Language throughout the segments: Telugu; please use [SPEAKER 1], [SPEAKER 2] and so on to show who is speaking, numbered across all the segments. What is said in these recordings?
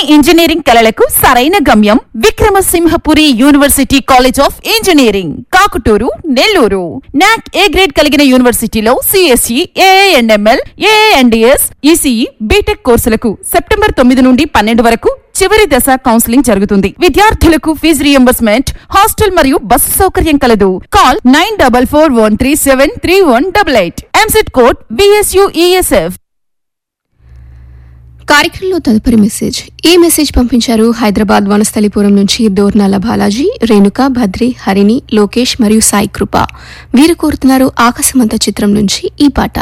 [SPEAKER 1] ఇంజనీరింగ్ కళలకు సరైన గమ్యం Vikramasimhapuri university college of engineering Kakuturu Nellore NAAC A grade కలిగిన యూనివర్సిటీలో CSE AIML AIDS ECE BTech కోర్సులకు సెప్టెంబర్ తొమ్మిది నుండి పన్నెండు వరకు చివరి దశ కౌన్సిలింగ్ జరుగుతుంది విద్యార్థులకు ఫీజు రియంబర్స్మెంట్ హాస్టల్ మరియు బస్సు సౌకర్యం కలదు call nine double four one three seven three one double eight EAMCET code BSUESF
[SPEAKER 2] కార్యక్రమంలో తదుపరి మెసేజ్ ఈ మెసేజ్ పంపించారు హైదరాబాద్ వనస్థలిపురం నుంచి దోర్నాల బాలాజీ రేణుక భద్రి హరిణి లోకేష్ మరియు సాయి కృప వీరు కోరుతున్నారు ఆకాశమంత చిత్రం నుంచి ఈ పాట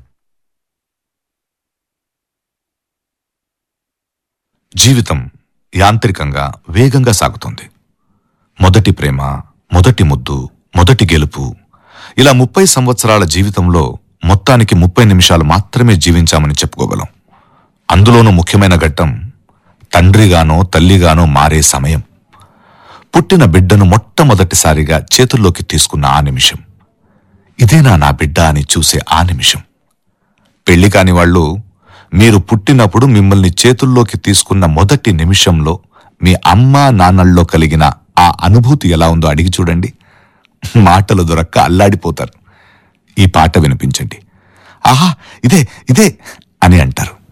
[SPEAKER 3] జీవితం యాంత్రికంగా వేగంగా సాగుతుంది మొదటి ప్రేమ మొదటి ముద్దు మొదటి గెలుపు ఇలా ముప్పై సంవత్సరాల జీవితంలో మొత్తానికి ముప్పై నిమిషాలు మాత్రమే జీవించామని చెప్పుకోగలం అందులోనూ ముఖ్యమైన ఘట్టం తండ్రిగానో తల్లిగానో మారే సమయం పుట్టిన బిడ్డను మొట్టమొదటిసారిగా చేతుల్లోకి తీసుకున్న ఆ నిమిషం ఇదేనా నా బిడ్డ అని చూసే ఆ నిమిషం పెళ్లి కాని వాళ్ళు మీరు పుట్టినప్పుడు మిమ్మల్ని చేతుల్లోకి తీసుకున్న మొదటి నిమిషంలో మీ అమ్మా నాన్నల్లో కలిగిన ఆ అనుభూతి ఎలా ఉందో అడిగి చూడండి మాటలు దొరక్క అల్లాడిపోతారు ఈ పాట వినిపించండి ఆహా ఇదే ఇదే అని అంటారు